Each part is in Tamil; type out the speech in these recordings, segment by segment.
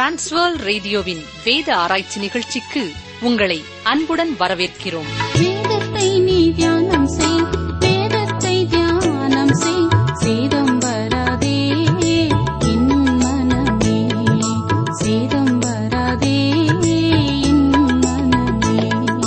டிரான்ஸ்வர் ரேடியோவின் வேத ஆராய்ச்சி நிகழ்ச்சிக்கு உங்களை அன்புடன் வரவேற்கிறோம் வேதத்தை நீ தியானம் செய் வேதத்தை தியானம் செய் சேதம் வராதே என் மனமே சேதம் வராதே என் மனமே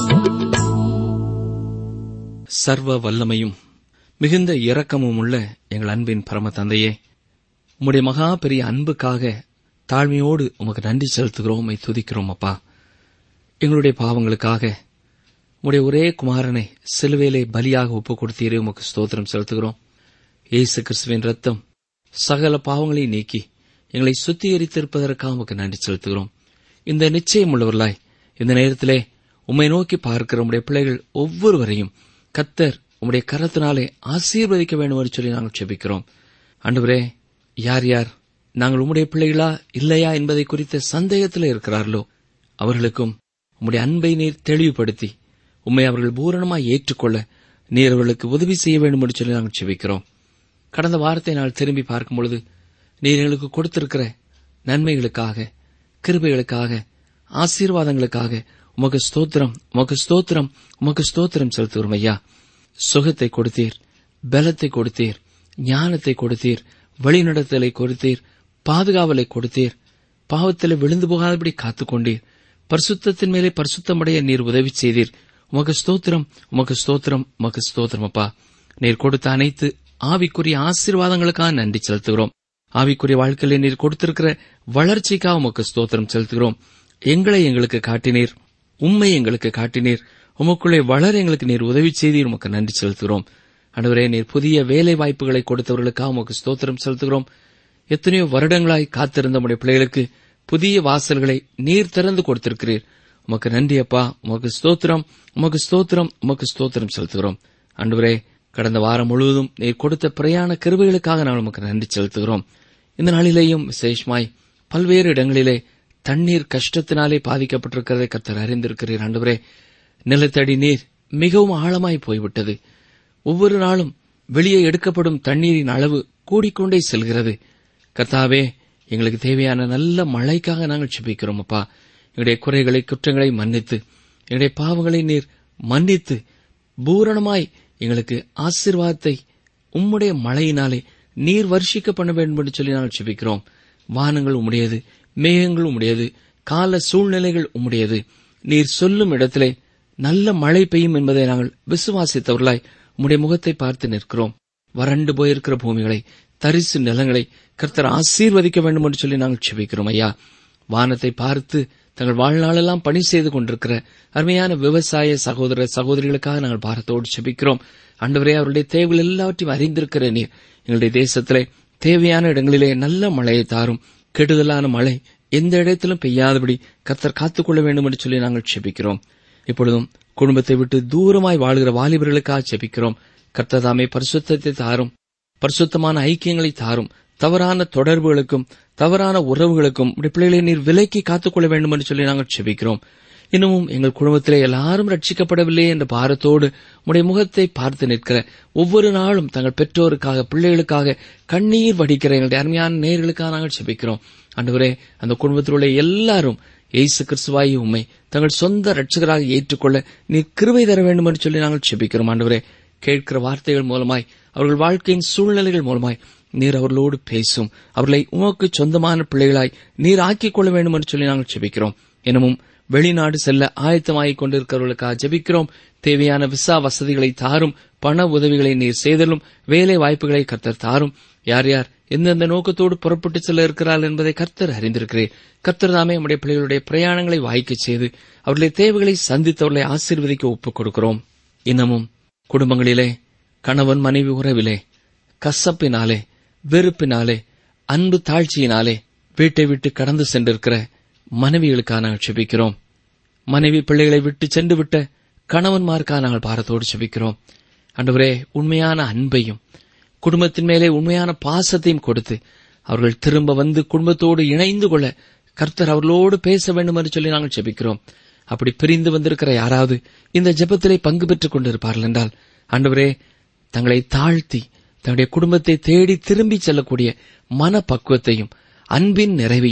சர்வ வல்லமையும் மிகுந்த இரக்கமும் உள்ள எங்கள் அன்பின் பரம தந்தையே உம்முடைய மகா பெரிய அன்புக்காக தாழ்மையோடு உமக்கு நன்றி செலுத்துகிறோம் உம்மை துதிக்கிறோம் அப்பா எங்களுடைய பாவங்களுக்காக உம்முடைய ஒரே குமாரனை சிலுவையிலே பலியாக ஒப்புக் கொடுத்தீரே உமக்கு ஸ்தோத்திரம் செலுத்துகிறோம் இயேசு கிறிஸ்துவின் ரத்தம் சகல பாவங்களை நீக்கி எங்களை சுத்திகரித்திருப்பதற்காக உமக்கு நன்றி செலுத்துகிறோம் இந்த நிச்சயம் உள்ளவர்களாய் இந்த நேரத்திலே உம்மை நோக்கி பார்க்கிற உம்முடைய பிள்ளைகள் ஒவ்வொருவரையும் கத்தர் உம்முடைய கரத்தினாலே ஆசீர்வதிக்க வேண்டும் என்று சொல்லி நாங்கள் செபிக்கிறோம் ஆண்டவரே யார் யார் நாங்கள் உம்முடைய பிள்ளைகளா இல்லையா என்பதை குறித்த சந்தேகத்தில் இருக்கிறார்களோ அவர்களுக்கும் உம்முடைய அன்பை நீர் தெளிவுபடுத்தி உம்மை அவர்கள் பூரணமாய் ஏற்றுக்கொள்ள நீர் அவர்களுக்கு உதவி செய்ய வேண்டும் என்று சொல்லி நாங்கள் செபிக்கிறோம் கடந்த வாரத்தை நாங்கள் திரும்பி பார்க்கும் பொழுது நீர் எங்களுக்கு கொடுத்திருக்கிற நன்மைகளுக்காக கிருபைகளுக்காக ஆசீர்வாதங்களுக்காக உமக்கு ஸ்தோத்திரம் உமக்கு ஸ்தோத்திரம் உமக்கு ஸ்தோத்திரம் செலுத்துகிறோம் ஐயா சுகத்தை கொடுத்தீர் பலத்தை கொடுத்தீர் ஞானத்தை கொடுத்தீர் வழிநடத்தலை கொடுத்தீர் பாதுகாவலை கொடுத்தீர் பாவத்தில் விழுந்து போகாதபடி காத்துக்கொண்டீர் பரிசுத்தத்தின் மேலே பரிசுத்தமடைய நீர் உதவி செய்தீர் உமக்கு ஸ்தோத்திரம் உமக்கு ஸ்தோத்திரம் உமக்கு ஸ்தோத்திரம் அப்பா நீர் கொடுத்த அனைத்து ஆவிக்குரிய ஆசீர்வாதங்களுக்காக நன்றி செலுத்துகிறோம் ஆவிக்குரிய வாழ்க்கையில நீர் கொடுத்திருக்கிற வளர்ச்சிக்காக உமக்கு ஸ்தோத்திரம் செலுத்துகிறோம் எங்களை எங்களுக்கு காட்டினீர் உண்மை எங்களுக்கு காட்டினீர் உமக்குள்ளே வளர எங்களுக்கு நீர் உதவி செய்தீர் உமக்கு நன்றி செலுத்துகிறோம் அன்றுவரே நீர் புதிய வேலை வாய்ப்புகளை கொடுத்தவர்களுக்காக உமக்கு ஸ்தோத்திரம் செலுத்துகிறோம் எத்தனையோ வருடங்களாய் காத்திருந்த உடைய பிள்ளைகளுக்கு புதிய வாசல்களை நீர் திறந்து கொடுத்திருக்கிறீர் உமக்கு நன்றி அப்பா உமக்கு ஸ்தோத்திரம் உமக்கு ஸ்தோத்திரம் உமக்கு ஸ்தோத்திரம் செலுத்துகிறோம் அன்றுவரே கடந்த வாரம் முழுவதும் நீர் கொடுத்த பிரயாண கருவிகளுக்காக நாங்கள் உமக்கு நன்றி செலுத்துகிறோம் இந்த நாளிலேயும் விசேஷமாய் பல்வேறு இடங்களிலே தண்ணீர் கஷ்டத்தினாலே பாதிக்கப்பட்டிருக்கிறதை கர்த்தர் அறிந்திருக்கிறீர் ஆண்டவரே நிலத்தடி நீர் மிகவும் ஆழமாய் போய்விட்டது ஒவ்வொரு நாளும் வெளியே எடுக்கப்படும் தண்ணீரின் அளவு கூடிக்கொண்டே செல்கிறது கர்த்தாவே எங்களுக்கு தேவையான நல்ல மழைக்காக நாங்கள் செபிக்கிறோம் அப்பா எங்களுடைய குறைகளை குற்றங்களை மன்னித்து எங்களுடைய பாவங்களை நீர் மன்னித்து பூரணமாய் எங்களுக்கு ஆசீர்வாதத்தை உம்முடைய மழையினாலே நீர் வர்ஷிக்க பண்ண வேண்டும் என்று சொல்லி நாங்கள் செபிக்கிறோம் வானங்கள் உம்முடையது மேகங்கள் உம்முடையது கால சூழ்நிலைகள் உம்முடையது நீர் சொல்லும் இடத்திலே நல்ல மழை பெய்யும் என்பதை நாங்கள் விசுவாசித்தவர்களாய் உம்முடைய முகத்தை பார்த்து நிற்கிறோம் வறண்டு போயிருக்கிற பூமிகளை தரிசு நிலங்களை கர்த்தர் ஆசீர்வதிக்க வேண்டும் என்று சொல்லி நாங்கள் செபிக்கிறோம் ஐயா வானத்தை பார்த்து தங்கள் வாழ்நாளெல்லாம் பணி செய்து கொண்டிருக்கிற அருமையான விவசாய சகோதர சகோதரிகளுக்காக நாங்கள் பாரத்தோடு செபிக்கிறோம் அண்டவரே அவருடைய தேவைகள் எல்லாவற்றையும் அறிந்திருக்கிற நீர் எங்களுடைய தேசத்திலே தேவையான இடங்களிலே நல்ல மழையை தாரும் கெடுதலான மழை எந்த இடத்திலும் பெய்யாதபடி கர்த்தர் காத்துக்கொள்ள வேண்டும் என்று சொல்லி நாங்கள் செபிக்கிறோம் இப்பொழுதும் குடும்பத்தை விட்டு தூரமாய் வாழ்கிற வாலிபர்களுக்காக செபிக்கிறோம் கர்த்தர் தாமே பரிசுத்தத்தை தாரும் பரிசுத்தமான ஐக்கியங்களை தாரும் தவறான தொடர்புகளுக்கும் தவறான உறவுகளுக்கும் உடைய பிள்ளைகளை நீர் விலைக்கு காத்துக்கொள்ள வேண்டும் என்று சொல்லி நாங்கள் செபிக்கிறோம் இன்னமும் எங்கள் குடும்பத்திலே எல்லாரும் ரட்சிக்கப்படவில்லை என்ற பாரத்தோடு உடைய முகத்தை பார்த்து நிற்கிற ஒவ்வொரு நாளும் தங்கள் பெற்றோருக்காக பிள்ளைகளுக்காக கண்ணீர் வடிக்கிற எங்களுடைய அருமையான நேர்களுக்காக நாங்கள் செபிக்கிறோம் அன்றுவரே அந்த குடும்பத்தில் உள்ள எல்லாரும் இயேசு கிறிஸ்துவாயி உண்மை தங்கள் சொந்த ரட்சகராக ஏற்றுக்கொள்ள நீர் கிருவை தர வேண்டும் என்று சொல்லி நாங்கள் செபிக்கிறோம் ஆண்டவரே கேட்கிற வார்த்தைகள் மூலமாய் அவர்கள் வாழ்க்கையின் சூழ்நிலைகள் மூலமாய் நீர் அவர்களோடு பேசும் அவர்களை உமக்கு சொந்தமான பிள்ளைகளாய் நீர் ஆக்கிக் கொள்ள வேண்டும் என்று சொல்லி நாங்கள் செபிக்கிறோம் எனவும் வெளிநாடு செல்ல ஆயத்தமாகிக் கொண்டிருக்கிறவர்களுக்காக ஜெபிக்கிறோம் தேவையான விசா வசதிகளை தாரும் பண உதவிகளை நீர் செய்தலும் வேலை வாய்ப்புகளை கர்த்தர் தாரும் யார் யார் எந்தெந்த நோக்கத்தோடு புறப்பட்டு செல்ல இருக்கிறார்கள் என்பதை கர்த்தர் அறிந்திருக்கிறேன் கர்த்தர் தாமே நம்முடைய பிள்ளைகளுடைய பிரயாணங்களை வாய்க்கச் செய்து அவர்களுடைய தேவைகளை சந்தித்தவர்களை ஆசீர்வதிக்க ஒப்புக் கொடுக்கிறோம் இன்னமும் குடும்பங்களிலே கணவன் மனைவி உறவிலே கசப்பினாலே வெறுப்பினாலே அன்பு தாழ்ச்சியினாலே வீட்டை விட்டு கடந்து சென்றிருக்கிற மனைவிகளுக்காக நாங்கள் செபிக்கிறோம் மனைவி பிள்ளைகளை விட்டு சென்று விட்ட கணவன்மாருக்காக நாங்கள் பாரத்தோடு செபிக்கிறோம் அன்றுவரே உண்மையான அன்பையும் குடும்பத்தின் மேலே உண்மையான பாசத்தையும் கொடுத்து அவர்கள் திரும்ப வந்து குடும்பத்தோடு இணைந்து கொள்ள கர்த்தர் அவர்களோடு பேச வேண்டும் என்று சொல்லி நாங்கள் செபிக்கிறோம் அப்படி பிரிந்து வந்திருக்கிற யாராவது இந்த ஜெபத்திலே பங்கு பெற்றுக் கொண்டிருப்பார்கள் என்றால் ஆண்டவரே தங்களை தாழ்த்தி தன்னுடைய குடும்பத்தை தேடி திரும்பி செல்லக்கூடிய மனப்பக்குவத்தையும் அன்பின் நிறைவையும்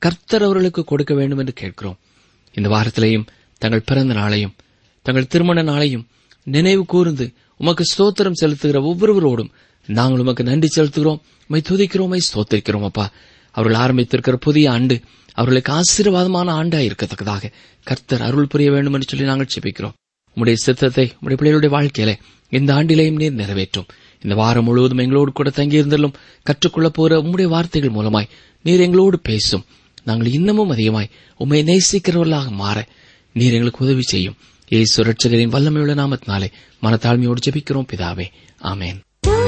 கர்த்தர் அவர்களுக்கு கொடுக்க வேண்டும் என்று கேட்கிறோம் இந்த வாரத்திலேயும் தங்கள் பிறந்த நாளையும் தங்கள் திருமண நாளையும் நினைவு கூர்ந்து உமக்கு ஸ்தோத்திரம் செலுத்துகிற ஒவ்வொருவரோடும் நாங்கள் உமக்கு நன்றி செலுத்துகிறோம் மை துதிக்கிறோம் மை ஸ்தோத்திரிக்கிறோம் அப்பா அவர்கள் ஆரம்பித்திருக்கிற புதிய ஆண்டு அவர்களுக்கு ஆசீர்வாதமான ஆண்டா இருக்கத்தக்கதாக கர்த்தர் அருள் புரிய வேண்டும் என்று சொல்லி நாங்கள் செபிக்கிறோம் உம்முடைய சித்தத்தை உம்முடைய பிள்ளைகளுடைய வாழ்க்கையில இந்த ஆண்டிலேயும் நீர் நிறைவேற்றும் இந்த வாரம் முழுவதும் எங்களோடு கூட தங்கியிருந்தாலும் கற்றுக்கொள்ளப் போற உம்முடைய வார்த்தைகள் மூலமாய் நீர் எங்களோடு பேசும் நாங்கள் இன்னமும் அதிகமாய் உம்மை நேசிக்கிறவர்களாக மாற நீர் எங்களுக்கு உதவி செய்யும் ஏசு ரட்சகரின் வல்லமையுள்ள நாமத்தினாலே மனத்தாழ்மையோடு ஜெபிக்கிறோம் பிதாவே ஆமேன்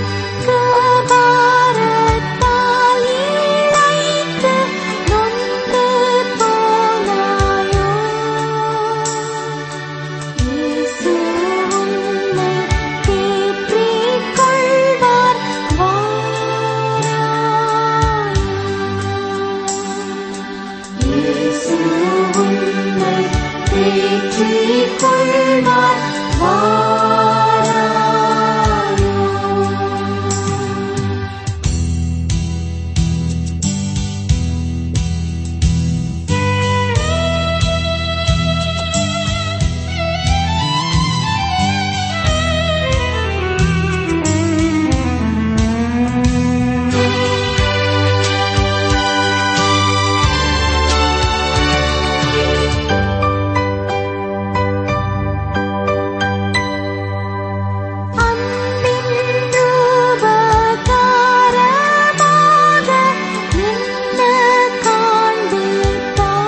துக்கபாரத்தால் இழைத்து நொந்து போனாயோ இயேசு உன்னை தேற்றிக் கொள்வார் வாராயோ இயேசு உன்னை தேற்றிக் கொள்வார் வாராயோ அன்பின் ரூபகாரமாக என்ன காண்பித்தார்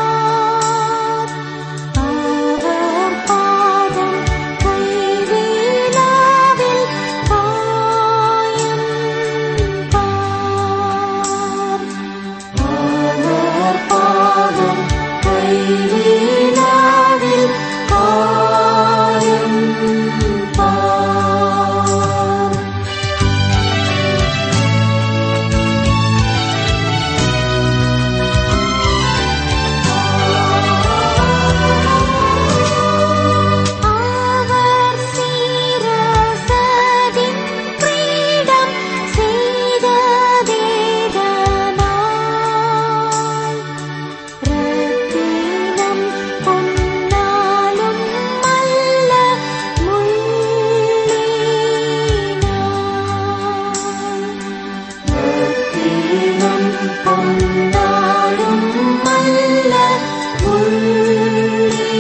அவர் பாதம் கைவிழாவில் பாயம் பார் அவர் பாதம் கைவிழாவில் பாயம் பார் அவர் சீரசதின் கிரீடம் செய்த வேதனாய் ரத்தினம் பொன்னாலும் அல்ல முள்ளினாய் ரத்தினம் பொன்னாலும் அல்ல முள்ளினாய்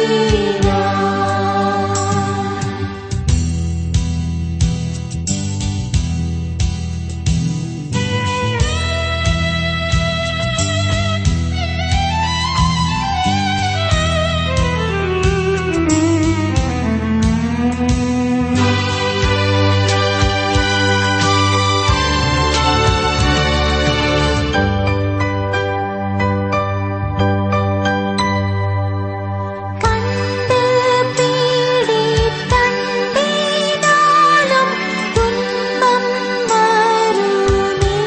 கண்டு பீடி தண்டினாலும் துன்பம் வருமே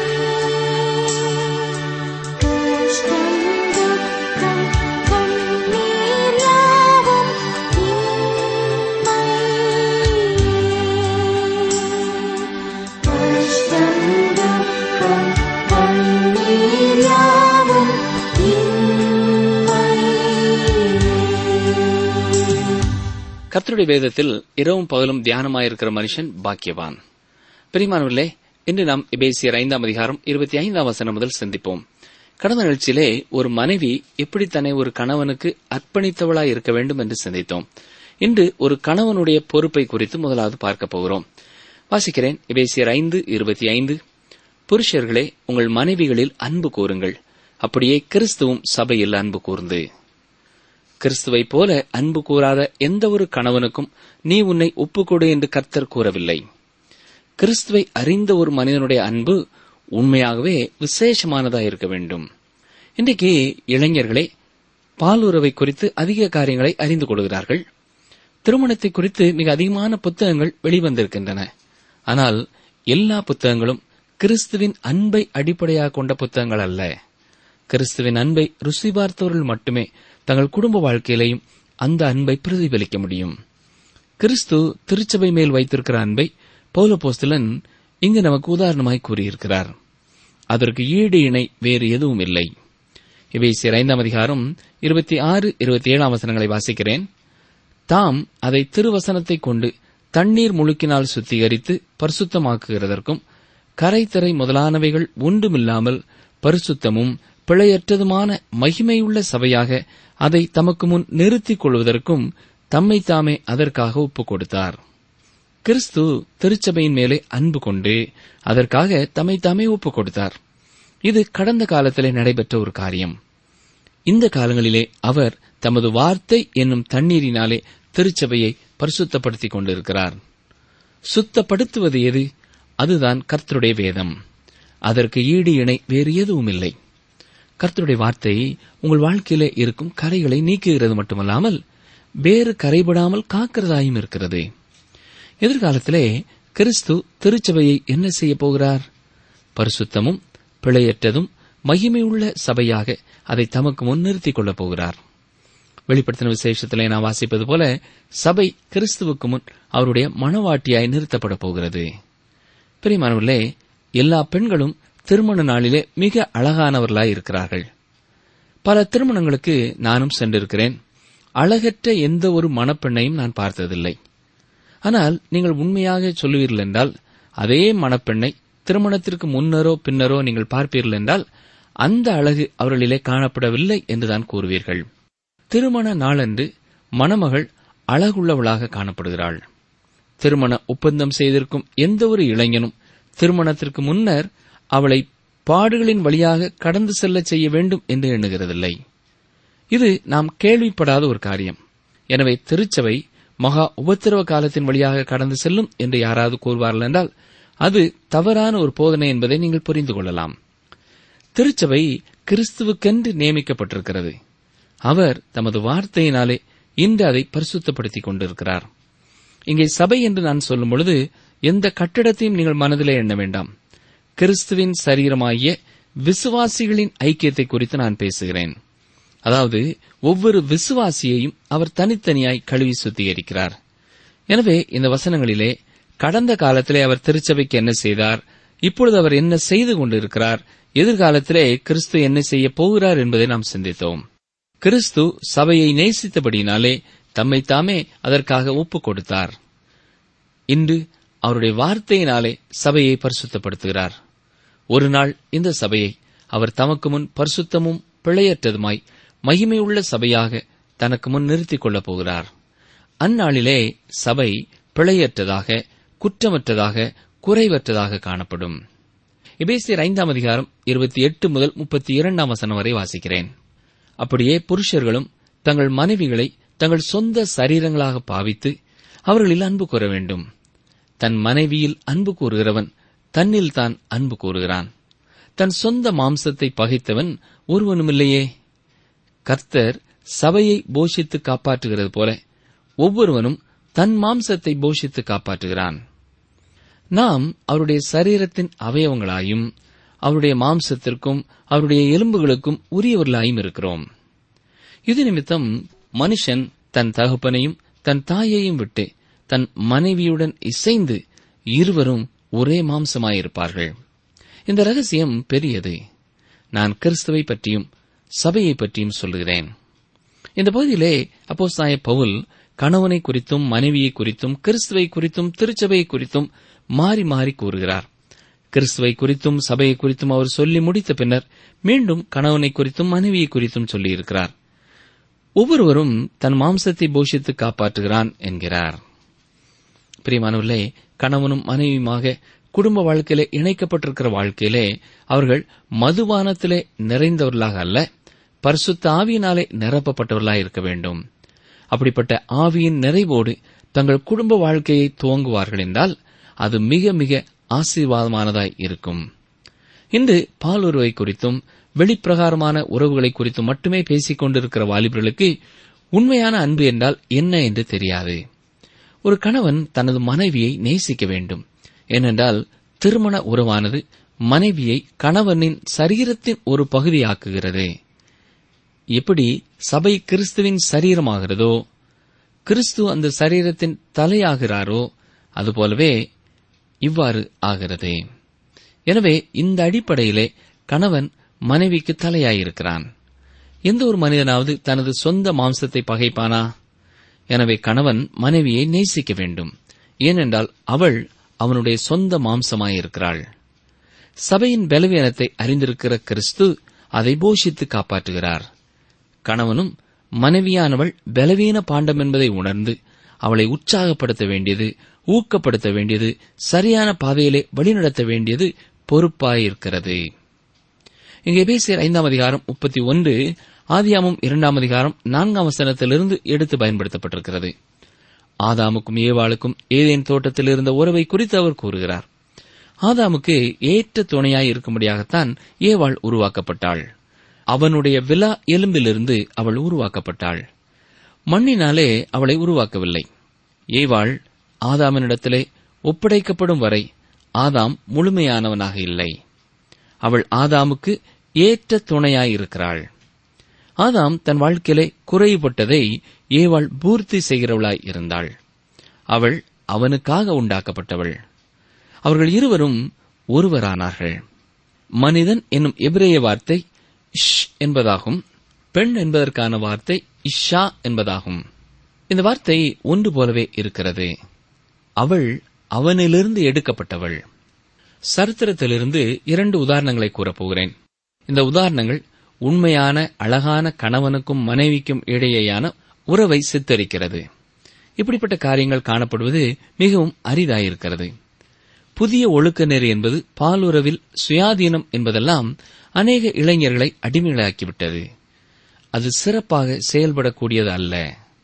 கஷ்டம் துக்கம் கண்ணீர் யாவும் இன்மை கஷ்டம் துக்கம் கண்ணீர் யாவும் இன்மை கர்த்தருடைய வேதத்தில் இரவும் பகலும் தியானமாயிருக்கிற மனுஷன் பாக்கியவான் பிரிமானவர்களே இன்று நாம் எபேசியர் ஐந்தாம் அதிகாரம் இருபத்தி ஐந்தாம் வசனம் முதல் சிந்திப்போம் கடந்த நிகழ்ச்சியிலே ஒரு மனைவி எப்படி தன்னை ஒரு கணவனுக்கு அர்ப்பணித்தவளாய் இருக்க வேண்டும் என்று சிந்தித்தோம் இன்று ஒரு கணவனுடைய பொறுப்பை குறித்து முதலாவது பார்க்க போகிறோம் வாசிக்கிறேன் எபேசியர் ஐந்து இருபத்தி ஐந்து புருஷர்களே உங்கள் மனைவிகளில் அன்பு கூறுங்கள் அப்படியே கிறிஸ்துவும் சபையில் அன்பு கூர்ந்து கிறிஸ்துவைப் போல அன்பு கூறாத எந்த ஒரு கணவனுக்கும் நீ உன்னை ஒப்புக்கொடு என்று கர்த்தர் கூறவில்லை கிறிஸ்துவை அறிந்த ஒரு மனிதனுடைய அன்பு உண்மையாகவே விசேஷமானதா இருக்க வேண்டும் இன்றைக்கு இளைஞர்களே பாலுறவை குறித்து அதிக காரியங்களை அறிந்து கொள்கிறார்கள் திருமணத்தை குறித்து மிக அதிகமான புத்தகங்கள் வெளிவந்திருக்கின்றன ஆனால் எல்லா புத்தகங்களும் கிறிஸ்துவின் அன்பை அடிப்படையாக கொண்ட புத்தகங்கள் அல்ல கிறிஸ்துவின் அன்பை ருசி பார்த்தவர்கள் மட்டுமே தங்கள் குடும்ப வாழ்க்கையிலையும் அந்த அன்பை பிரதிபலிக்க முடியும் கிறிஸ்து திருச்சபை மேல் வைத்திருக்கிற அன்பை பௌலபோஸ்தலன் இங்கு நமக்கு உதாரணமாய் கூறியிருக்கிறார் அதற்கு ஈடு இணை வேறு எதுவும் இல்லை எபேசியர் ஐந்தாம் அதிகாரம் இருபத்தி ஆறு இருபத்தி ஏழாம் வசனங்களை வாசிக்கிறேன் தாம் அதை திருவசனத்தை கொண்டு தண்ணீர் முழுக்கினால் சுத்திகரித்து பரிசுத்தமாக்குகிறதற்கும் கரைத்தரை முதலானவைகள் ஒன்றுமில்லாமல் பரிசுத்தமும் பிழையற்றதுமான மகிமையுள்ள சபையாக அதை தமக்கு முன் நிறுத்திக் கொள்வதற்கும் தம்மை தாமே அதற்காக ஒப்புக் கொடுத்தார் கிறிஸ்து திருச்சபையின் மேலே அன்பு கொண்டு அதற்காக தம்மை தாமே ஒப்புக் கொடுத்தார் இது கடந்த காலத்திலே நடைபெற்ற ஒரு காரியம் இந்த காலங்களிலே அவர் தமது வார்த்தை என்னும் தண்ணீரினாலே திருச்சபையை பரிசுத்தப்படுத்திக் கொண்டிருக்கிறார் சுத்தப்படுத்துவது எது அதுதான் கர்த்தருடைய வேதம் அதற்கு ஈடு இணை வேறு எதுவும் இல்லை கர்த்தருடைய வார்த்தை உங்கள் வாழ்க்கையிலே இருக்கும் கரைகளை நீக்குகிறது மட்டுமல்லாமல் வேறு கரைபடாமல் காக்கிறதாயும் இருக்கிறது எதிர்காலத்திலே கிறிஸ்து திருச்சபையை என்ன செய்யப் போகிறார் பரிசுத்தமும் பிழையற்றதும் மகிமையுள்ள சபையாக அதை தமக்கு முன்னிறுத்திக் கொள்ளப் போகிறார் வெளிப்படுத்தின விசேஷத்திலே நான் வாசிப்பது போல சபை கிறிஸ்துவுக்கு முன் அவருடைய மனவாட்டியாய் நிறுத்தப்பட போகிறது பிரியமானவர்களே எல்லா பெண்களும் திருமண நாளிலே மிக அழகானவர்களாய் இருக்கிறார்கள் பல திருமணங்களுக்கு நானும் சென்றிருக்கிறேன் அழகற்ற எந்த ஒரு மணப்பெண்ணையும் நான் பார்த்ததில்லை ஆனால் நீங்கள் உண்மையாக சொல்லுவீர்கள் என்றால் அதே மணப்பெண்ணை திருமணத்திற்கு முன்னரோ பின்னரோ நீங்கள் பார்ப்பீர்கள் என்றால் அந்த அழகு அவர்களிலே காணப்படவில்லை என்றுதான் கூறுவீர்கள் திருமண நாளன்று மணமகள் அழகுள்ளவளாக காணப்படுகிறாள் திருமண ஒப்பந்தம் செய்திருக்கும் எந்த ஒரு இளைஞனும் திருமணத்திற்கு முன்னர் அவளை பாடுகளின் வழியாக கடந்து செல்ல செய்ய வேண்டும் என்று எண்ணுகிறதில்லை இது நாம் கேள்விப்படாத ஒரு காரியம் எனவே திருச்சபை மகா உபத்திரவ காலத்தின் வழியாக கடந்து செல்லும் என்று யாராவது கூறுவார்கள் என்றால் அது தவறான ஒரு போதனை என்பதை நீங்கள் புரிந்து கொள்ளலாம் திருச்சபை கிறிஸ்துவுக்கென்று நியமிக்கப்பட்டிருக்கிறது அவர் தமது வார்த்தையினாலே இன்று அதை பரிசுத்தப்படுத்திக் கொண்டிருக்கிறார் இங்கே சபை என்று நான் சொல்லும் பொழுது எந்த கட்டிடத்தையும் நீங்கள் மனதிலே எண்ண வேண்டாம் கிறிஸ்துவின் சரீரமாகிய விசுவாசிகளின் ஐக்கியத்தை குறித்து நான் பேசுகிறேன் அதாவது ஒவ்வொரு விசுவாசியையும் அவர் தனித்தனியாய் கழுவி சுத்திகரிக்கிறார் எனவே இந்த வசனங்களிலே கடந்த காலத்திலே அவர் திருச்சபைக்கு என்ன செய்தார் இப்பொழுது அவர் என்ன செய்து கொண்டிருக்கிறார் எதிர்காலத்திலே கிறிஸ்து என்ன செய்ய போகிறார் என்பதை நாம் சிந்தித்தோம் கிறிஸ்து சபையை நேசித்தபடியினாலே தம்மை தாமே அதற்காக ஒப்புக் கொடுத்தார் இன்று அவருடைய வார்த்தையினாலே சபையை பரிசுத்தப்படுத்துகிறார் ஒரு நாள் இந்த சபையை அவர் தமக்கு முன் பரிசுத்தமும் பிழையற்றதுமாய் மகிமையுள்ள சபையாக தனக்கு முன் நிறுத்திக் கொள்ளப் போகிறார் அந்நாளிலே சபை பிழையற்றதாக குற்றமற்றதாக குறைவற்றதாக காணப்படும் எபேசியர் ஐந்தாம் அதிகாரம் இருபத்தி எட்டு முதல் முப்பத்தி இரண்டாம் வசனம் வரை வாசிக்கிறேன் அப்படியே புருஷர்களும் தங்கள் மனைவிகளை தங்கள் சொந்த சரீரங்களாக பாவித்து அவர்களில் அன்பு கூற வேண்டும் தன் மனைவியில் அன்பு கூறுகிறவன் தன்னில் தான் அன்பு கூறுகிறான் தன் சொந்த மாம்சத்தை பகைத்தவன் ஒருவனுமில்லையே கர்த்தர் சபையை போஷித்து காப்பாற்றுகிறது போல ஒவ்வொருவனும் தன் மாம்சத்தை போஷித்து காப்பாற்றுகிறான் நாம் அவருடைய சரீரத்தின் அவயவங்களாயும் அவருடைய மாம்சத்திற்கும் அவருடைய எலும்புகளுக்கும் உரியவர்களாயும் இருக்கிறோம் இது நிமித்தம் மனுஷன் தன் தகப்பனையும் தன் தாயையும் விட்டு தன் மனைவியுடன் இசைந்து இருவரும் ஒரே மாம்சமாயிருப்பார்கள் இந்த ரகசியம் பெரியது நான் கிறிஸ்துவை பற்றியும் சபையை பற்றியும் சொல்லுகிறேன் இந்த பகுதியிலே அப்போஸ்தாய பவுல் கணவனை குறித்தும் மனைவியை குறித்தும் கிறிஸ்துவை குறித்தும் திருச்சபையை குறித்தும் மாறி மாறி கூறுகிறார் கிறிஸ்துவை குறித்தும் சபையை குறித்தும் அவர் சொல்லி முடித்த பின்னர் மீண்டும் கணவனை குறித்தும் மனைவியை குறித்தும் சொல்லியிருக்கிறார் ஒவ்வொருவரும் தன் மாம்சத்தை போஷித்து காப்பாற்றுகிறான் என்கிறார் பிரியமானவர்களே கணவனும் மனைவியுமாக குடும்ப வாழ்க்கையிலே இணைக்கப்பட்டிருக்கிற வாழ்க்கையிலே அவர்கள் மதுபானத்திலே நிறைந்தவர்களாக அல்ல பரிசுத்த ஆவியினாலே நிரப்பப்பட்டவர்களாக இருக்க வேண்டும் அப்படிப்பட்ட ஆவியின் நிறைவோடு தங்கள் குடும்ப வாழ்க்கையை துவங்குவார்கள் என்றால் அது மிக மிக ஆசீர்வாதமானதாய் இருக்கும் இன்று பாலுறவை குறித்தும் வெளிப்பிரகாரமான உறவுகளை குறித்தும் மட்டுமே பேசிக் கொண்டிருக்கிற வாலிபர்களுக்கு உண்மையான அன்பு என்றால் என்ன என்று தெரியாது ஒரு கணவன் தனது மனைவியை நேசிக்க வேண்டும் ஏனென்றால் திருமண உறவானது மனைவியை கணவனின் சரீரத்தின் ஒரு பகுதியாக்குகிறது எப்படி சபை கிறிஸ்துவின் சரீரமாகிறதோ கிறிஸ்து அந்த சரீரத்தின் தலையாகிறாரோ அதுபோலவே இவ்வாறு ஆகிறது எனவே இந்த அடிப்படையிலே கணவன் மனைவிக்கு தலையாயிருக்கிறான் எந்த ஒரு மனிதனாவது தனது சொந்த மாம்சத்தை பகைப்பானா எனவே கணவன் மனைவியை நேசிக்க வேண்டும் ஏனென்றால் அவள் அவனுடைய சொந்த மாம்சமாயிருக்கிறாள் சபையின் பலவீனத்தை அறிந்திருக்கிற கிறிஸ்து அதை போஷித்து காப்பாற்றுகிறார் கணவனும் மனைவியானவள் பலவீன பாண்டம் என்பதை உணர்ந்து அவளை உற்சாகப்படுத்த வேண்டியது ஊக்கப்படுத்த வேண்டியது சரியான பாதையிலே வழிநடத்த வேண்டியது பொறுப்பாயிருக்கிறது இங்கே பேசியர் ஐந்தாம் அதிகாரம் முப்பத்தி ஒன்று ஆதியாமும் இரண்டாம் அதிகாரம் நான்காம் வசனத்திலிருந்து எடுத்து பயன்படுத்தப்பட்டிருக்கிறது ஆதாமுக்கும் ஏவாளுக்கும் ஏதேன் தோட்டத்தில் இருந்த உறவை குறித்து அவர் கூறுகிறார் ஆதாமுக்கு ஏற்ற துணையாய் இருக்கும்படியாகத்தான் ஏவாள் உருவாக்கப்பட்டாள் அவனுடைய விலா எலும்பிலிருந்து அவள் உருவாக்கப்பட்டாள் மண்ணினாலே அவளை உருவாக்கவில்லை ஏவாள் ஆதாமினிடத்திலே ஒப்படைக்கப்படும் வரை ஆதாம் முழுமையானவனாக இல்லை அவள் ஆதாமுக்கு ஏற்ற துணையாயிருக்கிறாள் ஆதாம் தன் வாழ்க்கையிலே குறைபட்டதை ஏவாள் பூர்த்தி செய்கிறவளாய் இருந்தாள் அவள் அவனுக்காக உண்டாக்கப்பட்டவள் அவர்கள் இருவரும் ஒருவரானார்கள் மனிதன் என்னும் எபிரேய வார்த்தை இஷ் என்பதாகும் பெண் என்பதற்கான வார்த்தை இஷா என்பதாகும் இந்த வார்த்தை ஒன்று போலவே இருக்கிறது அவள் அவனிலிருந்து எடுக்கப்பட்டவள் சரித்திரத்திலிருந்து இரண்டு உதாரணங்களை கூறப்போகிறேன் இந்த உதாரணங்கள் உண்மையான அழகான கணவனுக்கும் மனைவிக்கும் இடையேயான உறவை சித்தரிக்கிறது இப்படிப்பட்ட காரியங்கள் காணப்படுவது மிகவும் அரிதாயிருக்கிறது புதிய ஒழுக்க நெறி என்பது பாலுறவில் சுயாதீனம் என்பதெல்லாம் அநேக இளைஞர்களை அடிமைகளாக்கிவிட்டது அது சிறப்பாக செயல்படக்கூடியது அல்ல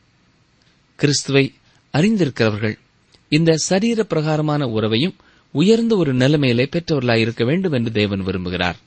கிறிஸ்துவை அறிந்திருக்கிறவர்கள் இந்த சரீர பிரகாரமான உறவையும் உயர்ந்த ஒரு நிலைமையிலே பெற்றவர்களாய் இருக்க வேண்டும் என்று தேவன் விரும்புகிறார்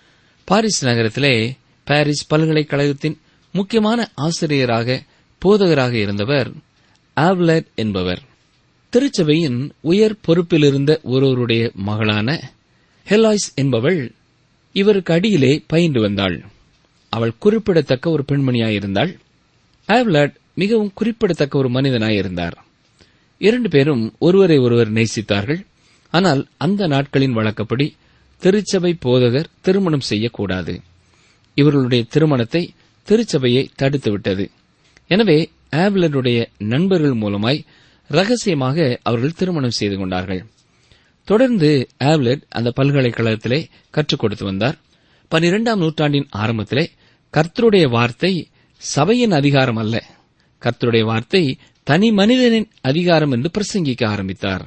பாரிஸ் நகரத்திலே பாரிஸ் பல்கலைக்கழகத்தின் முக்கியமான ஆசிரியராக போதகராக இருந்தவர் ஆவ்லட் என்பவர் திருச்சபையின் உயர் பொறுப்பிலிருந்த ஒருவருடைய மகளான ஹெலாய்ஸ் என்பவள் இவருக்கு அடியிலே பயின்று வந்தாள் அவள் குறிப்பிடத்தக்க ஒரு பெண்மணியாயிருந்தாள் ஆவ்லட் மிகவும் குறிப்பிடத்தக்க ஒரு மனிதனாயிருந்தார் இரண்டு பேரும் ஒருவரை ஒருவர் நேசித்தார்கள் ஆனால் அந்த நாட்களின் வழக்கப்படி திருச்சபை போதகர் திருமணம் செய்யக்கூடாது இவர்களுடைய திருமணத்தை திருச்சபையை தடுத்துவிட்டது எனவே ஆவ்லருடைய நண்பர்கள் மூலமாய் ரகசியமாக அவர்கள் திருமணம் செய்து கொண்டார்கள் தொடர்ந்து ஆவ்லெட் அந்த பல்கலைக்கழகத்திலே கற்றுக் கொடுத்து வந்தார் பனிரெண்டாம் நூற்றாண்டின் ஆரம்பத்திலே கர்த்தருடைய வார்த்தை சபையின் அதிகாரம் அல்ல கர்த்தருடைய வார்த்தை தனி மனிதனின் அதிகாரம் என்று பிரசங்கிக்க ஆரம்பித்தார்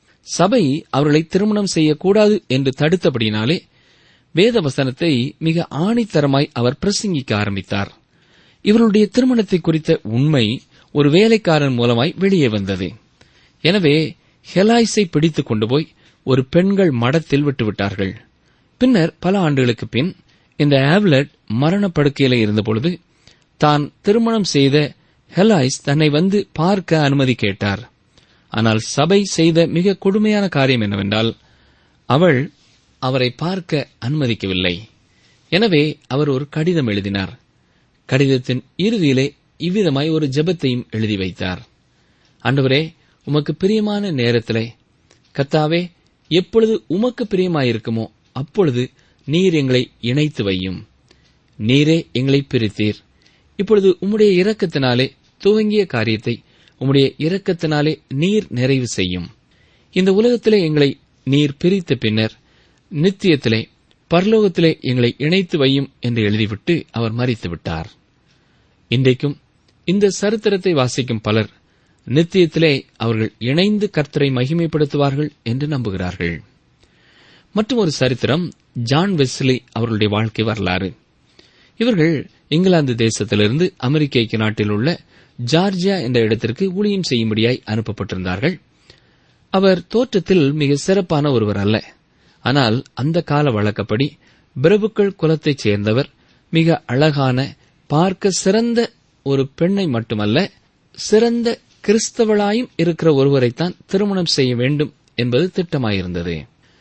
சபை அவர்களை திருமணம் செய்யக்கூடாது என்று தடுத்தபடினாலே வேத வசனத்தை மிக ஆணித்தரமாய் அவர் பிரசங்கிக்க ஆரம்பித்தார் இவர்களுடைய திருமணத்தை குறித்த உண்மை ஒரு வேலைக்காரன் மூலமாய் வெளியே வந்தது எனவே ஹெலாய்ஸை பிடித்துக் கொண்டு போய் ஒரு பெண்கள் மடத்தில் விட்டுவிட்டார்கள் பின்னர் பல ஆண்டுகளுக்கு பின் இந்த ஆவ்லட் மரணப்படுக்கையில இருந்தபொழுது தான் திருமணம் செய்த ஹெலாய்ஸ் தன்னை வந்து பார்க்க அனுமதி கேட்டார் ஆனால் சபை செய்த மிக கொடுமையான காரியம் என்னவென்றால் அவள் அவரை பார்க்க அனுமதிக்கவில்லை எனவே அவர் ஒரு கடிதம் எழுதினார் கடிதத்தின் இறுதியிலே இவ்விதமாய் ஒரு ஜெபத்தையும் எழுதி வைத்தார் ஆண்டவரே உமக்கு பிரியமான நேரத்திலே கத்தாவே எப்பொழுது உமக்கு பிரியமாயிருக்குமோ அப்பொழுது நீர் எங்களை இணைத்து வையும் நீரே எங்களை பிரித்தீர் இப்பொழுது உம்முடைய இரக்கத்தினாலே துவங்கிய காரியத்தை உம்முடைய இரக்கத்தினாலே நீர் நிறைவு செய்யும் இந்த உலகத்திலே எங்களை நீர் பிரித்த பின்னர் நித்தியத்திலே பரலோகத்திலே எங்களை இணைத்து வையும் என்று எழுதிவிட்டு அவர் மறித்து விட்டார் இன்றைக்கும் இந்த சரித்திரத்தை வாசிக்கும் பலர் நித்தியத்திலே அவர்கள் இணைந்து கர்த்தரை மகிமைப்படுத்துவார்கள் என்று நம்புகிறார்கள் மற்றும் ஒரு சரித்திரம் ஜான் வெஸ்லி அவர்களுடைய வாழ்க்கை வரலாறு இவர்கள் இங்கிலாந்து தேசத்திலிருந்து அமெரிக்க ஐக்கிய நாட்டில் உள்ள ஜார்ஜியா என்ற இடத்திற்கு ஊழியம் செய்யும்படியாய் அனுப்பப்பட்டிருந்தார்கள் அவர் தோற்றத்தில் மிக சிறப்பான ஒருவர் அல்ல ஆனால் அந்த கால வழக்கப்படி பிரபுக்கள் குலத்தைச் சேர்ந்தவர் மிக அழகான பார்க்க சிறந்த ஒரு பெண்ணை மட்டுமல்ல சிறந்த கிறிஸ்தவளாயும் இருக்கிற ஒருவரைத்தான் திருமணம் செய்ய வேண்டும் என்பது திட்டமாயிருந்தது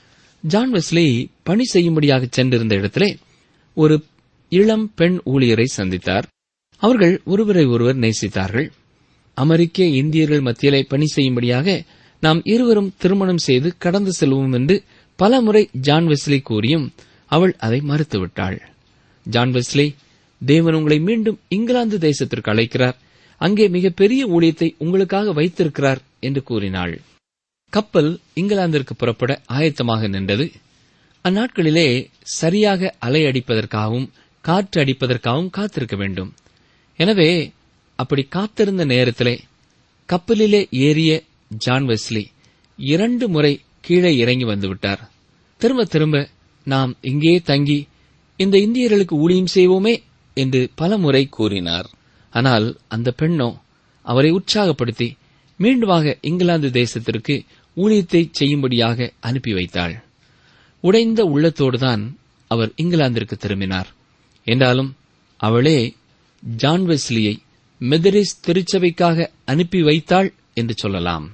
ஜான் வெஸ்லி பணி செய்யும்படியாக சென்றிருந்த இடத்திலே ஒரு இளம் பெண் ஊழியரை சந்தித்தார் அவர்கள் ஒருவரை ஒருவர் நேசித்தார்கள் அமெரிக்க இந்தியர்கள் மத்தியிலே பணி செய்யும்படியாக நாம் இருவரும் திருமணம் செய்து கடந்து செல்வோம் என்று பல முறை ஜான் வெஸ்லி கூறியும் அவள் அதை மறுத்துவிட்டாள் ஜான் வெஸ்லி தேவன் உங்களை மீண்டும் இங்கிலாந்து தேசத்திற்கு அழைக்கிறார் அங்கே மிகப்பெரிய ஊழியத்தை உங்களுக்காக வைத்திருக்கிறார் என்று கூறினாள் கப்பல் இங்கிலாந்திற்கு புறப்பட ஆயத்தமாக நின்றது அந்நாட்களிலே சரியாக அலை அடிப்பதற்காகவும் காற்று அடிப்பதற்காகவும் காத்திருக்க வேண்டும் எனவே அப்படி காத்திருந்த நேரத்திலே கப்பலிலே ஏறிய ஜான் வெஸ்லி இரண்டு முறை கீழே இறங்கி வந்துவிட்டார் திரும்ப திரும்ப நாம் இங்கே தங்கி இந்த இந்தியர்களுக்கு ஊழியம் செய்வோமே என்று பல முறை கூறினார் ஆனால் அந்த பெண்ணோ அவரை உற்சாகப்படுத்தி மீண்டுமாக இங்கிலாந்து தேசத்திற்கு ஊழியத்தை செய்யும்படியாக அனுப்பி வைத்தாள் உடைந்த உள்ளத்தோடுதான் அவர் இங்கிலாந்திற்கு திரும்பினார் என்றாலும் அவளே ஜான் வெஸ்லியை மெதரிஸ் திருச்சபைக்காக அனுப்பி வைத்தாள் என்று சொல்லலாம்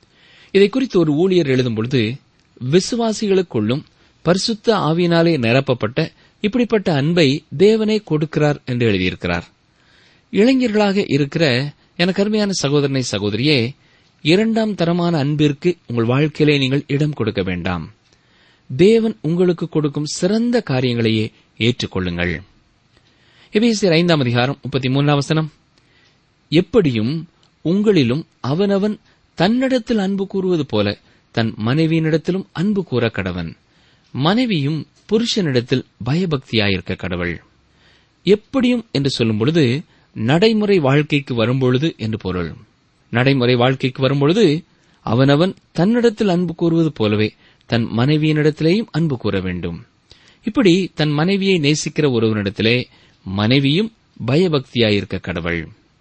இதை குறித்து ஒரு ஊழியர் எழுதும் பொழுது விசுவாசிகளுக்குள்ளும் பரிசுத்த ஆவியினாலே நிரப்பப்பட்ட இப்படிப்பட்ட அன்பை தேவனே கொடுக்கிறார் என்று எழுதியிருக்கிறார் இளைஞர்களாக இருக்கிற எனக்கு அருமையான சகோதரனை சகோதரியே இரண்டாம் தரமான அன்பிற்கு உங்கள் வாழ்க்கையிலே நீங்கள் இடம் கொடுக்க வேண்டாம் தேவன் உங்களுக்கு கொடுக்கும் சிறந்த காரியங்களையே ஏற்றுக்கொள்ளுங்கள் எபேசியர் ஐந்தாம் அதிகாரம் முப்பத்தி மூன்றாம் வசனம் எப்படியும் உங்களிலும் அவனவன் தன்னிடத்தில் அன்பு கூறுவது போல தன் மனைவியினிடத்திலும் அன்பு கூற கடவன் மனைவியும் புருஷனிடத்தில் பயபக்தியாயிருக்க கடவுள் எப்படியும் என்று சொல்லும் பொழுது நடைமுறை வாழ்க்கைக்கு வரும்பொழுது என்று பொருள் நடைமுறை வாழ்க்கைக்கு வரும்பொழுது அவனவன் தன்னிடத்தில் அன்பு கூறுவது போலவே தன் மனைவியினிடத்திலேயும் அன்பு கூற வேண்டும் இப்படி தன் மனைவியை நேசிக்கிற ஒருவனிடத்திலே மனைவியும் பயபக்தியாயிருக்க கடவுள்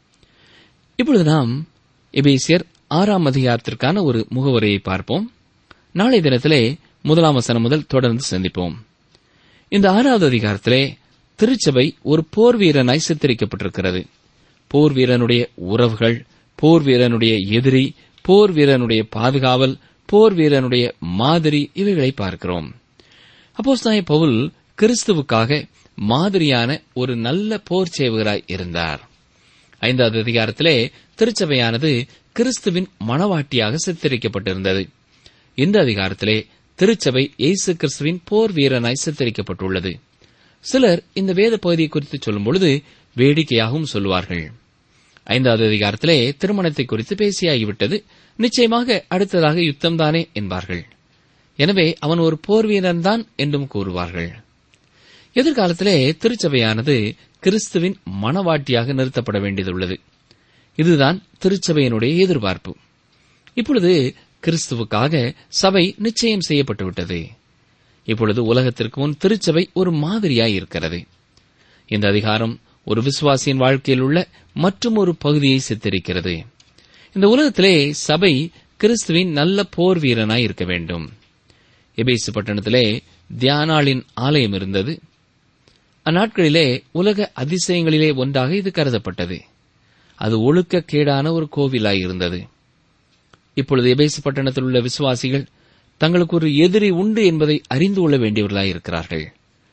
இப்பொழுது நாம் எபேசியர் ஆறாம் அதிகாரத்திற்கான ஒரு முகவரியை பார்ப்போம் நாளை தினத்திலே முதலாம் வசனம் முதல் தொடர்ந்து சந்திப்போம் இந்த ஆறாவது அதிகாரத்திலே திருச்சபை ஒரு போர் வீரனாய் சித்தரிக்கப்பட்டிருக்கிறது போர் வீரனுடைய உறவுகள் போர் வீரனுடைய எதிரி போர் வீரனுடைய பாதுகாவல் போர் வீரனுடைய மாதிரி இவைகளை பார்க்கிறோம் அப்போஸ்தாய பவுல் கிறிஸ்துவுக்காக மாதிரியான ஒரு நல்ல போர் சேவகராய் இருந்தார் ஐந்தாவது அதிகாரத்திலே திருச்சபையானது கிறிஸ்துவின் மணவாட்டியாக சித்தரிக்கப்பட்டிருந்தது இந்த அதிகாரத்திலே திருச்சபை இயேசு கிறிஸ்துவின் போர் வீரனாய் சித்தரிக்கப்பட்டுள்ளது சிலர் இந்த வேத பகுதியை குறித்து சொல்லும் பொழுது வேடிக்கையாகவும் சொல்லுவார்கள் ஐந்தாவது அதிகாரத்திலே திருமணத்தை குறித்து பேசியாகிவிட்டது நிச்சயமாக அடுத்ததாக யுத்தம்தானே என்பார்கள் எனவே அவன் ஒரு போர் வீரன்தான் என்றும் கூறுவார்கள் எதிர்காலத்திலே திருச்சபையானது கிறிஸ்துவின் மணவாட்டியாக நிறுத்தப்பட வேண்டியதுள்ளது இதுதான் திருச்சபையினுடைய எதிர்பார்ப்பு இப்பொழுது கிறிஸ்துவுக்காக சபை நிச்சயம் செய்யப்பட்டுவிட்டது இப்பொழுது உலகத்திற்கு முன் திருச்சபை ஒரு மாதிரியாய் இருக்கிறது இந்த அதிகாரம் ஒரு விசுவாசியின் வாழ்க்கையில் உள்ள மற்றும் ஒரு பகுதியை சித்தரிக்கிறது இந்த உலகத்திலே சபை கிறிஸ்துவின் நல்ல போர் வீரனாய் இருக்க வேண்டும் எபேசு பட்டணத்திலே தியானாளின் ஆலயம் இருந்தது அந்நாட்களிலே உலக அதிசயங்களிலே ஒன்றாக இது கருதப்பட்டது அது ஒழுக்கக்கேடான ஒரு கோவிலாய் இருந்தது இப்பொழுது எபேசு பட்டணத்தில் உள்ள விசுவாசிகள் தங்களுக்கு ஒரு எதிரி உண்டு என்பதை அறிந்து கொள்ள வேண்டியவர்களாய் இருக்கிறார்கள்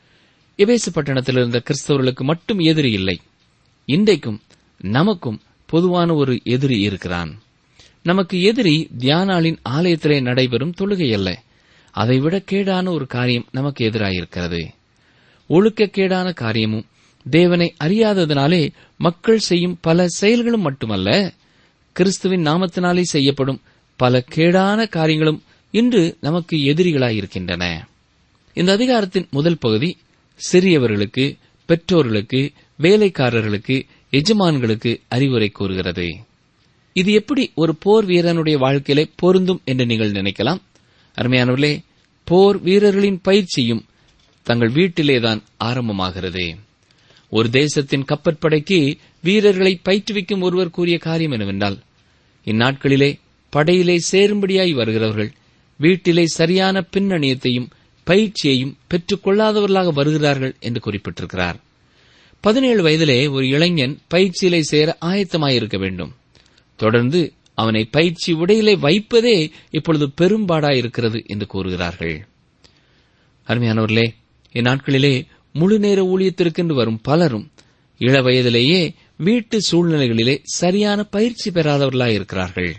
எபேசு பட்டணத்தில் இருந்த கிறிஸ்தவர்களுக்கு மட்டும் எதிரி இல்லை இன்றைக்கும் நமக்கும் பொதுவான ஒரு எதிரி இருக்கிறான் நமக்கு எதிரி தியானாளின் ஆலயத்திலே நடைபெறும் தொழுகை அல்ல அதைவிட கேடான ஒரு காரியம் நமக்கு எதிராயிருக்கிறது ஒழுக்கக்கேடான காரியமும் தேவனை அறியாததினாலே மக்கள் செய்யும் பல செயல்களும் மட்டுமல்ல கிறிஸ்துவின் நாமத்தினாலே செய்யப்படும் பல கேடான காரியங்களும் இன்று நமக்கு எதிரிகளாயிருக்கின்றன இந்த அதிகாரத்தின் முதல் பகுதி சிறியவர்களுக்கு பெற்றோர்களுக்கு வேலைக்காரர்களுக்கு எஜமான்களுக்கு அறிவுரை கூறுகிறது இது எப்படி ஒரு போர் வீரனுடைய வாழ்க்கையிலே பொருந்தும் என்று நீங்கள் நினைக்கலாம் அருமையானவர்களே போர் வீரர்களின் பயிற்சியும் தங்கள் வீட்டிலேதான் ஆரம்பமாகிறது ஒரு தேசத்தின் கப்பற்படைக்கு வீரர்களை பயிற்றுவிக்கும் ஒருவர் கூறிய காரியம் என்னவென்றால் இந்நாட்களிலே படையிலே சேரும்படியாய் வருகிறவர்கள் வீட்டிலே சரியான பின்னணியத்தையும் பயிற்சியையும் பெற்றுக் கொள்ளாதவர்களாக வருகிறார்கள் என்று குறிப்பிட்டிருக்கிறார் பதினேழு வயதிலே ஒரு இளைஞன் பயிற்சியிலே சேர ஆயத்தமாயிருக்க வேண்டும் தொடர்ந்து அவனை பயிற்சி உடையிலே வைப்பதே இப்பொழுது பெரும்பாடாயிருக்கிறது என்று கூறுகிறார்கள் அருமையானவர்களே இந்நாட்களிலே முழு நேர ஊழியத்திற்கென்று வரும் பலரும் இள வயதிலேயே வீட்டு சூழ்நிலைகளிலே சரியான பயிற்சி பெறாதவர்களாயிருக்கிறார்கள்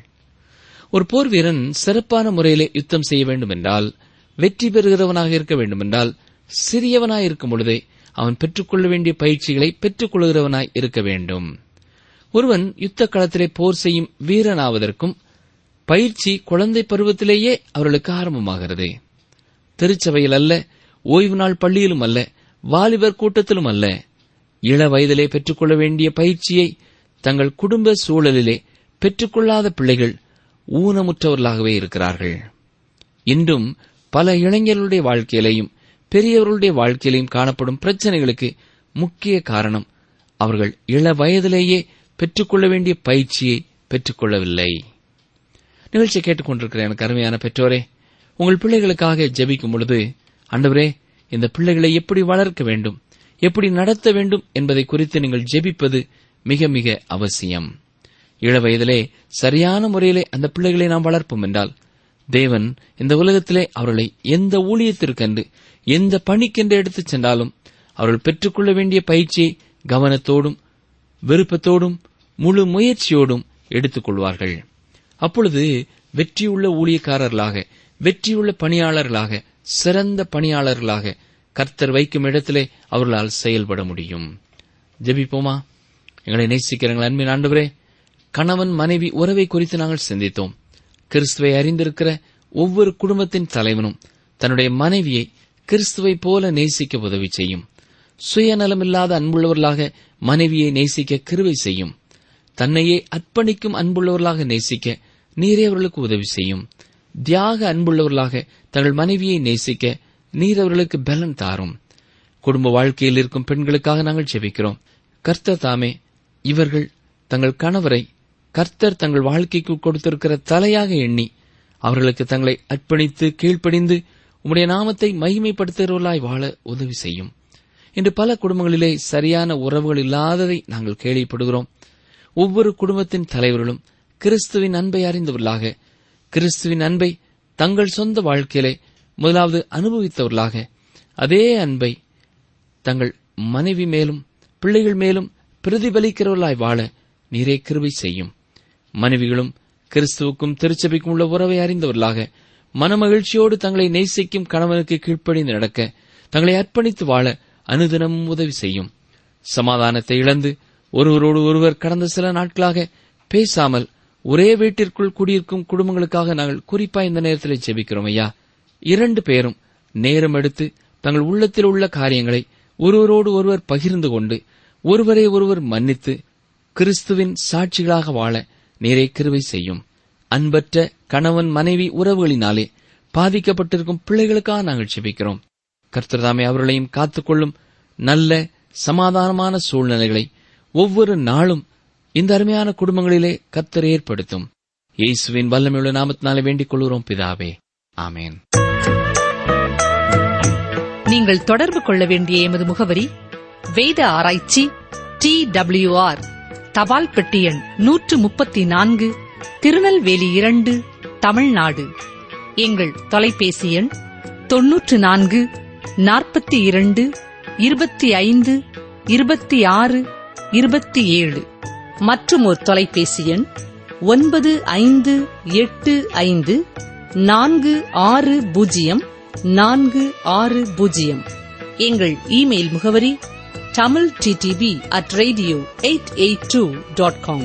ஒரு போர் வீரன் சிறப்பான முறையிலே யுத்தம் செய்ய வேண்டும் என்றால் வெற்றி பெறுகிறவனாக இருக்க வேண்டுமென்றால் சிறியவனாயிருக்கும் பொழுதே அவன் பெற்றுக்கொள்ள வேண்டிய பயிற்சிகளை பெற்றுக்கொள்கிறவனாய் இருக்க வேண்டும் ஒருவன் யுத்த களத்திலே போர் செய்யும் வீரனாவதற்கும் பயிற்சி குழந்தை பருவத்திலேயே அவர்களுக்கு ஆரம்பமாகிறது திருச்சபையில் அல்ல ஓய்வு நாள் பள்ளியிலும் அல்ல வாலிபர் கூட்டத்திலும் அல்ல இள வயதிலே பெற்றுக்கொள்ள வேண்டிய பயிற்சியை தங்கள் குடும்ப சூழலிலே பெற்றுக்கொள்ளாத பிள்ளைகள் ஊனமுற்றவர்களாகவே இருக்கிறார்கள் இன்றும் பல இளைஞர்களுடைய வாழ்க்கையிலையும் பெரியவர்களுடைய வாழ்க்கையிலையும் காணப்படும் பிரச்சனைகளுக்கு முக்கிய காரணம் அவர்கள் இள வயதிலேயே பெற்றுக்கொள்ள வேண்டிய பயிற்சியை பெற்றுக்கொள்ளவில்லை நிகழ்ச்சி கேட்டுக்கொண்டிருக்கிற எனக்கு அருமையான பெற்றோரே உங்கள் பிள்ளைகளுக்காக ஜெபிக்கும் பொழுது ஆண்டவரே இந்த பிள்ளைகளை எப்படி வளர்க்க வேண்டும் எப்படி நடத்த வேண்டும் என்பதை குறித்து நீங்கள் ஜெபிப்பது மிக மிக அவசியம் இள வயதிலே சரியான முறையிலே அந்த பிள்ளைகளை நாம் வளர்ப்போம் என்றால் தேவன் இந்த உலகத்திலே அவர்களை எந்த ஊழியத்திற்கென்று எந்த பணிக்கென்று எடுத்துச் சென்றாலும் அவர்கள் பெற்றுக்கொள்ள வேண்டிய பயிற்சியை கவனத்தோடும் விருப்பத்தோடும் முழு முயற்சியோடும் எடுத்துக் கொள்வார்கள் அப்பொழுது வெற்றியுள்ள ஊழியக்காரர்களாக வெற்றியுள்ள பணியாளர்களாக சிறந்த பணியாளர்களாக கர்த்தர் வைக்கும் இடத்திலே அவர்களால் செயல்பட முடியும் ஜெபிப்போமா எங்களை நேசிக்கிற எங்கள் அன்பின் ஆண்டவரே கணவன் மனைவி உறவை குறித்து நாங்கள் சிந்தித்தோம் கிறிஸ்துவை அறிந்திருக்கிற ஒவ்வொரு குடும்பத்தின் தலைவனும் தன்னுடைய மனைவியை கிறிஸ்துவைப் போல நேசிக்க உதவி செய்யும் சுயநலமில்லாத அன்புள்ளவர்களாக மனைவியை நேசிக்க கிருவை செய்யும் தன்னையே அர்ப்பணிக்கும் அன்புள்ளவர்களாக நேசிக்க நீரே அவர்களுக்கு உதவி செய்யும் தியாக அன்புள்ளவர்களாக தங்கள் மனைவியை நேசிக்க நீர் அவர்களுக்கு பலன் தாரும் குடும்ப வாழ்க்கையில் இருக்கும் பெண்களுக்காக நாங்கள் ஜெபிக்கிறோம் கர்த்தர் தாமே இவர்கள் தங்கள் கணவரை கர்த்தர் தங்கள் வாழ்க்கைக்கு கொடுத்திருக்கிற தலையாக எண்ணி அவர்களுக்கு தங்களை அர்ப்பணித்து கீழ்ப்படிந்து உம்முடைய நாமத்தை மகிமைப்படுத்துகிறவர்களாய் வாழ உதவி செய்யும் இன்று பல குடும்பங்களிலே சரியான உறவுகள் இல்லாததை நாங்கள் கேள்விப்படுகிறோம் ஒவ்வொரு குடும்பத்தின் தலைவர்களும் கிறிஸ்துவின் அன்பை அறிந்தவர்களாக கிறிஸ்துவின் அன்பை தங்கள் சொந்த வாழ்க்கையிலே முதலாவது அனுபவித்தவர்களாக அதே அன்பை தங்கள் மனைவி மேலும் பிள்ளைகள் மேலும் பிரதிபலிக்கிறவர்களாய் வாழ நீரே கிருபை செய்யும் மனைவிகளும் கிறிஸ்துவுக்கும் திருச்சபைக்கும் உள்ள உறவை அறிந்தவர்களாக மனமகிழ்ச்சியோடு தங்களை நேசிக்கும் கணவனுக்கு கீழ்ப்படிந்து நடக்க தங்களை அர்ப்பணித்து வாழ அனுதினமும் உதவி செய்யும் சமாதானத்தை இழந்து ஒருவரோடு ஒருவர் கடந்த சில நாட்களாக பேசாமல் ஒரே வீட்டிற்குள் குடியிருக்கும் குடும்பங்களுக்காக நாங்கள் குறிப்பா இந்த நேரத்தில் ஜெபிக்கிறோம் ஐயா இரண்டு பேரும் நேரம் எடுத்து தங்கள் உள்ளத்தில் உள்ள காரியங்களை ஒருவரோடு ஒருவர் பகிர்ந்து கொண்டு ஒருவரை ஒருவர் மன்னித்து கிறிஸ்துவின் சாட்சிகளாக வாழ நீரே கிருவை செய்யும் அன்பற்ற கணவன் மனைவி உறவுகளினாலே பாதிக்கப்பட்டிருக்கும் பிள்ளைகளுக்காக நாங்கள் ஜெபிக்கிறோம் கர்த்தர்தாமே அவர்களையும் காத்துக்கொள்ளும் நல்ல சமாதானமான சூழ்நிலைகளை ஒவ்வொரு நாளும் இந்த அருமையான குடும்பங்களிலே கர்த்தர் ஏற்படுத்தும் இயேசுவின் வல்லமையுள்ள நாமத்தினாலே வேண்டிக் கொள்கிறோம் பிதாவே ஆமேன் நீங்கள் தொடர்பு கொள்ள வேண்டிய எமது முகவரி வேத ஆராய்ச்சி டி ஆர் தபால் பெட்டி எண் நூற்று முப்பத்தி நான்கு திருநெல்வேலி இரண்டு தமிழ்நாடு எங்கள் தொலைபேசி எண் தொன்னூற்று நான்கு நாற்பத்தி இரண்டு இருபத்தி ஐந்து இருபத்தி ஆறு இருபத்தி ஏழு மற்றும் ஒரு தொலைபேசி எண் ஒன்பது ஐந்து எட்டு ஐந்து நான்கு ஆறு பூஜ்ஜியம் நான்கு ஆறு பூஜ்ஜியம் எங்கள் இமெயில் முகவரி Tamil DTP at radio eight eight two dot com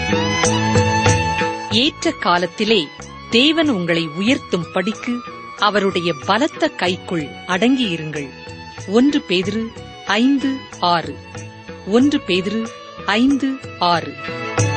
ஏற்ற காலத்திலே தேவன் உங்களை உயர்த்தும் படிக்கு அவருடைய பலத்த கைக்குள் அடங்கியிருங்கள் ஒன்று பேதிரு ஐந்து ஆறு ஒன்று பேதிரு ஐந்து ஆறு